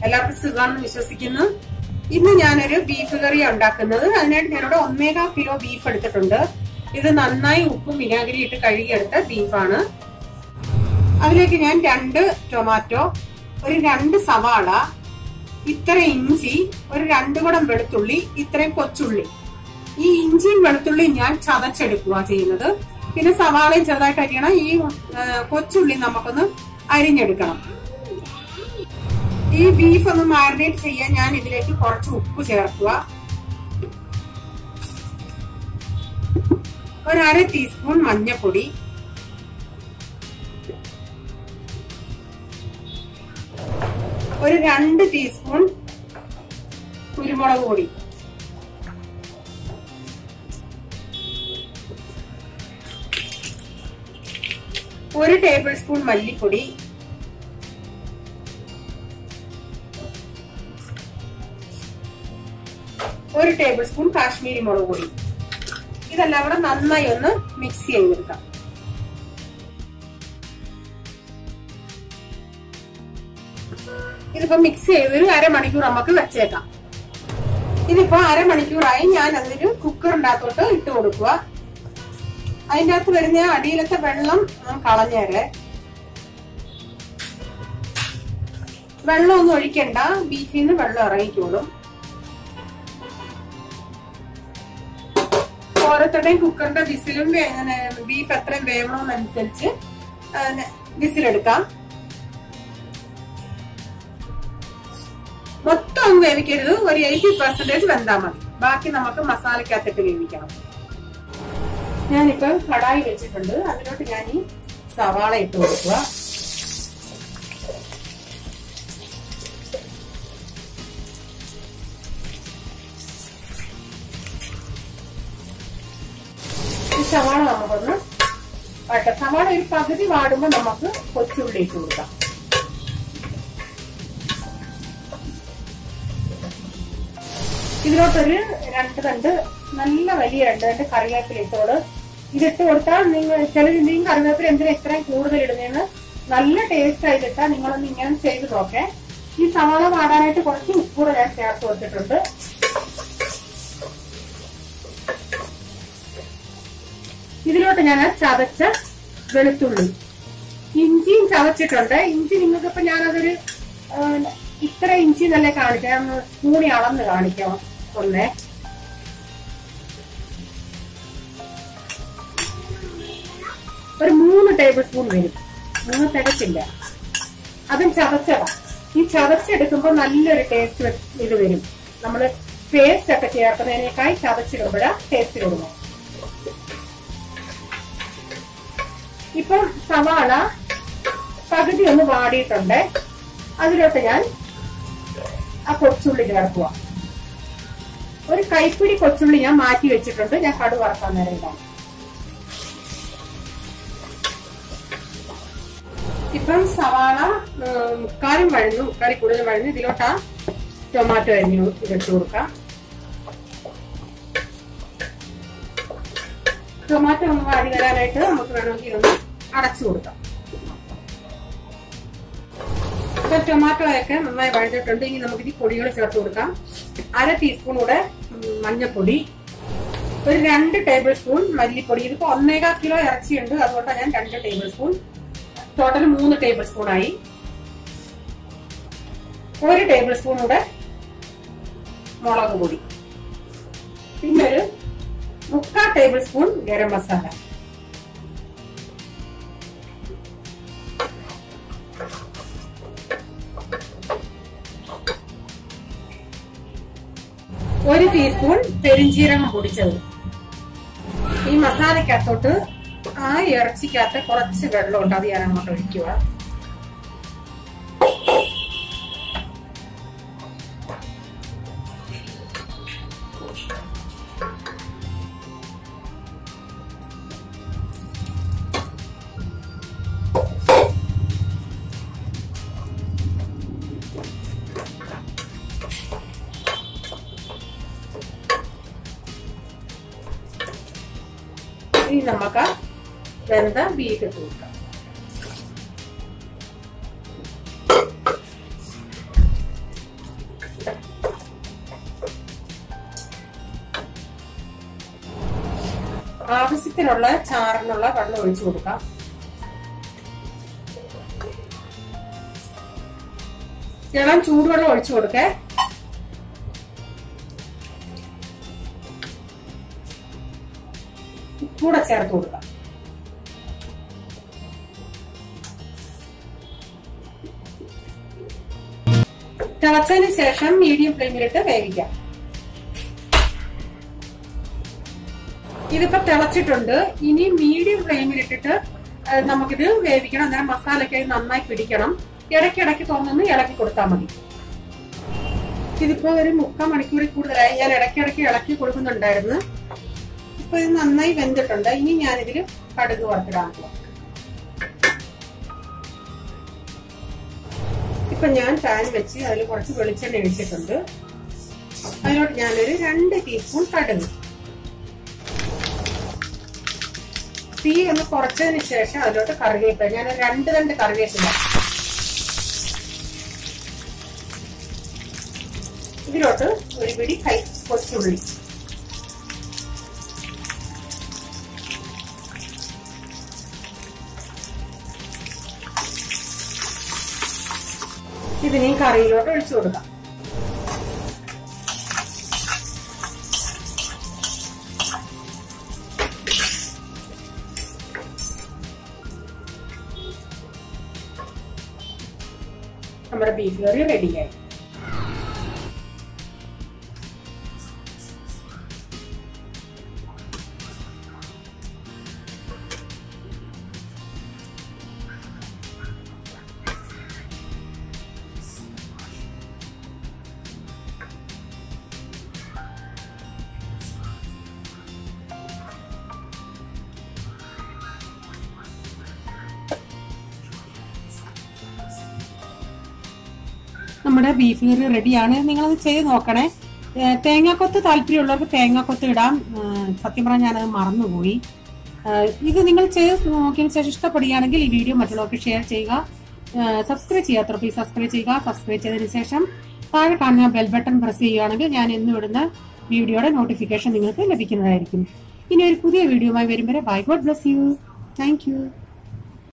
എല്ലാവർക്കും സുഖമാണെന്ന് വിശ്വസിക്കുന്നു ഇന്ന് ഞാനൊരു ബീഫ് കറിയാണ് ഉണ്ടാക്കുന്നത് അതിനായിട്ട് ഞാനിവിടെ ഒന്നേകാ കിലോ ബീഫ് എടുത്തിട്ടുണ്ട് ഇത് നന്നായി ഉപ്പും വിനാഗിരി ഇട്ട് കഴുകിയെടുത്ത ബീഫാണ് അതിലേക്ക് ഞാൻ രണ്ട് ടൊമാറ്റോ ഒരു രണ്ട് സവാള ഇത്ര ഇഞ്ചി ഒരു രണ്ട് കുടം വെളുത്തുള്ളി ഇത്രയും കൊച്ചുള്ളി ഈ ഇഞ്ചിയും വെളുത്തുള്ളിയും ഞാൻ ചതച്ചെടുക്കുക ചെയ്യുന്നത് പിന്നെ സവാളയും ചെറുതായിട്ട് അരിയണം ഈ ആ, കൊച്ചുള്ളി നമുക്കൊന്ന് അരിഞ്ഞെടുക്കണം ഈ ബീഫ് ഒന്ന് മാരിനേറ്റ് ചെയ്യാൻ ഞാൻ ഇതിലേക്ക് കുറച്ച് ഉപ്പ് ചേർക്കുക ഒരു അര ടീസ്പൂൺ മഞ്ഞൾപ്പൊടി ഒരു രണ്ട് ടീസ്പൂൺ കുരുമുളക് പൊടി ഒരു ടേബിൾ സ്പൂൺ മല്ലിപ്പൊടി ഒരു ടേബിൾ സ്പൂൺ കാശ്മീരി മുളക് പൊടി ഇതെല്ലാം കൂടെ നന്നായി ഒന്ന് മിക്സ് ചെയ്തെടുക്കാം ഇതിപ്പോ മിക്സ് ചെയ്ത് ഒരു അരമണിക്കൂർ നമുക്ക് വെച്ചേക്കാം ഇതിപ്പോ അരമണിക്കൂറായി ഞാൻ അതൊരു കുക്കറിന്റെ അകത്തോട്ട് ഇട്ട് കൊടുക്കുക അതിന്റെ അകത്ത് വരുന്ന അടിയിലത്തെ വെള്ളം ഞാൻ കളഞ്ഞേരെ വെള്ളം ഒന്നും ഒഴിക്കണ്ട ബീഫിൽ നിന്ന് വെള്ളം ഇറങ്ങിക്കോളും ഓരോരുത്തരുടെയും കുക്കറിന്റെ വിസിലും ബീഫ് എത്രയും വേവണമെന്നനുസരിച്ച് വിസിലെടുക്കാം മൊത്തം ഒന്നും വേവിക്കരുത് ഒരു എയ്റ്റി പെർസെന്റേജ് വെന്താൽ മതി ബാക്കി നമുക്ക് മസാലക്കകത്തിട്ട് വേവിക്കണം ഞാനിപ്പോ കടായി വെച്ചിട്ടുണ്ട് അതിലോട്ട് ഞാൻ ഈ സവാള ഇട്ട് കൊടുക്കുക ഈ സവാള നമുക്കൊന്ന് വട്ട സവാള ഒരു പകുതി വാടുമ്പോൾ നമുക്ക് കൊച്ചുള്ളി ഇട്ട് കൊടുക്കാം ഇതിലോട്ടൊരു രണ്ട് രണ്ട് നല്ല വലിയ രണ്ട് രണ്ട് കറിവേപ്പില ഇട്ടോട് ഇതിട്ട് കൊടുത്താൽ നിങ്ങൾ ചിലർ എന്തെങ്കിലും കറിവേപ്പില എന്തിനാ ഇത്രയും കൂടുതൽ ഇടുന്നതെന്ന് നല്ല ടേസ്റ്റ് ആയിട്ടിട്ടാ നിങ്ങളൊന്ന് ഇങ്ങനെ ചെയ്ത് നോക്കേ ഈ സവാള വാടാനായിട്ട് കുറച്ച് ഉപ്പൂടെ ഞാൻ ചേർത്ത് കൊടുത്തിട്ടുണ്ട് ഇതിലോട്ട് ഞാൻ ചതച്ച വെളുത്തുള്ളി ഇഞ്ചിയും ചതച്ചിട്ടുണ്ട് ഇഞ്ചി നിങ്ങൾക്കിപ്പോ ഞാനതൊരു ആ, ഇത്ര ഇഞ്ചി നല്ല കാണിക്കാം സ്പൂണി അളന്ന് കാണിക്കാം ഒന്നേ ഒരു മൂന്ന് ടേബിൾ സ്പൂൺ വരും മൂന്ന് തികച്ചില്ല അതും ചതച്ചതാ ഈ ചതച്ചെടുക്കുമ്പോൾ നല്ലൊരു ടേസ്റ്റ് ഇത് വരും നമ്മള് പേസ്റ്റ് ഒക്കെ ചേർക്കുന്നതിനേക്കായി ചതച്ചിടുമ്പോഴാ ടേസ്റ്റ് വരുന്നത് ഇപ്പം സവാള പകുതി ഒന്ന് വാടിയിട്ടുണ്ട് അതിലോട്ട് ഞാൻ ആ കൊച്ചുള്ളി ചേർക്കുക ഒരു കൈപ്പിടി കൊച്ചുള്ളി ഞാൻ മാറ്റി വെച്ചിട്ടുണ്ട് ഞാൻ കടു വറക്കാൻ നേരം ഇടാം ഇപ്പം സവാള ഉം, മുക്കാലും വഴഞ്ഞു മുക്കാലി കൂടുതൽ വഴഞ്ഞു ഇതിലോട്ടാ ടൊമാറ്റോ അരിഞ്ഞു ഇട്ട് കൊടുക്കാം ടൊമാറ്റോ ഒന്ന് വാടി വരാനായിട്ട് നമുക്ക് വേണമെങ്കിൽ ഒന്ന് അടച്ചു കൊടുക്കാം ഇപ്പൊ ടൊമാറ്റോ ഒക്കെ നന്നായി വഴഞ്ഞിട്ടുണ്ട് ഇനി നമുക്ക് ഈ പൊടികൾ ചേർത്ത് കൊടുക്കാം അര ടീസ്പൂൺ കൂടെ ഉം, മഞ്ഞൾപ്പൊടി ഒരു രണ്ട് ടേബിൾ സ്പൂൺ മല്ലിപ്പൊടി ഇതിപ്പോ ഒന്നേകാ കിലോ ഇറച്ചിയുണ്ട് അതുകൊണ്ടാണ് ഞാൻ രണ്ട് ടേബിൾ സ്പൂൺ ടോട്ടൽ മൂന്ന് ടേബിൾ സ്പൂൺ ആയി ഒരു ടേബിൾ സ്പൂൺ കൂടെ മുളക് പൊടി പിന്നെ ഒരു മുക്കാൽ ടേബിൾ സ്പൂൺ ഗരം മസാല ഒരു ടീസ്പൂൺ പെരിഞ്ചീരകം പൊടിച്ചത് ഈ മസാലക്കകത്തോട്ട് ആ ഇറച്ചിക്കകത്ത് കുറച്ച് വെള്ളമുണ്ട് അത് ഞാൻ അങ്ങോട്ട് ഒഴിക്കുക ഇനി നമുക്ക് വെന്ത ബീഫ് ഇട്ട് കൊടുക്കാം ആവശ്യത്തിനുള്ള ചാറിനുള്ള വെള്ളം ഒഴിച്ചു കൊടുക്കാം ഇളം ചൂടുവെള്ളം ഒഴിച്ചു കൊടുക്കേ കൂടെ ചേർത്ത് കൊടുക്കാം തിളച്ചതിന് ശേഷം മീഡിയം ഫ്ലെയിമിലിട്ട് വേവിക്കാം ഇതിപ്പോ തിളച്ചിട്ടുണ്ട് ഇനി മീഡിയം ഫ്ലെയിമിലിട്ടിട്ട് ഏഹ്, നമുക്കിത് വേവിക്കണം അന്നേരം മസാലയൊക്കെ നന്നായി പിടിക്കണം ഇടയ്ക്കിടയ്ക്ക് തോന്നുന്നു ഇളക്കി കൊടുത്താൽ മതി ഇതിപ്പോ ഒരു മുക്കാൽ മണിക്കൂറിൽ കൂടുതലായി ഞാൻ ഇടയ്ക്കിടയ്ക്ക് ഇളക്കി കൊടുക്കുന്നുണ്ടായിരുന്നു ഇപ്പൊ ഇത് നന്നായി വെന്തിട്ടുണ്ട് ഇനി ഞാനിതിൽ കടുക് വറുത്തിടാൻ പോവാം ഇപ്പൊ ഞാൻ പാൻ വെച്ച് അതിൽ കുറച്ച് വെളിച്ചെണ്ണ ഒഴിച്ചിട്ടുണ്ട് അതിലോട്ട് ഞാനൊരു രണ്ട് ടീസ്പൂൺ കടുക് തീ ഒന്ന് കുറച്ചതിന് ശേഷം അതിലോട്ട് കറിവേപ്പില ഞാൻ രണ്ട് രണ്ട് കറിവേപ്പില ഇതിലോട്ട് ഒരു പിടി കൈ കൊച്ചുള്ളി ഇതിനെയും കറിയിലോട്ട് ഒഴിച്ചു കൊടുക്കാം നമ്മുടെ ബീഫ് കറി റെഡിയായി നമ്മുടെ ബീഫ് കറി റെഡിയാണ് നിങ്ങളത് ചെയ്ത് നോക്കണേ ഏ, തേങ്ങാക്കൊത്ത് താല്പര്യമുള്ളവർക്ക് തേങ്ങാക്കൊത്ത് ഇടാം ഏ, സത്യം പറഞ്ഞാൽ ഞാനത് മറന്നുപോയി ഏ, ഇത് നിങ്ങൾ ചെയ്ത് നോക്കിയതിന് ശേഷം ഇഷ്ടപ്പെടുകയാണെങ്കിൽ ഈ വീഡിയോ മറ്റുള്ളവർക്ക് ഷെയർ ചെയ്യുക സബ്സ്ക്രൈബ് ചെയ്യാത്ത പ്ലീസ് സബ്സ്ക്രൈബ് ചെയ്യുക സബ്സ്ക്രൈബ് ചെയ്തതിന് ശേഷം താഴെ കാണുന്ന ബെൽ ബട്ടൺ പ്രസ് ചെയ്യുകയാണെങ്കിൽ ഞാൻ എന്നും ഇടുന്ന വീഡിയോയുടെ നോട്ടിഫിക്കേഷൻ നിങ്ങൾക്ക് ലഭിക്കുന്നതായിരിക്കും ഇനി ഒരു പുതിയ വീഡിയോയുമായി വരും വരെ bye God bless you thank U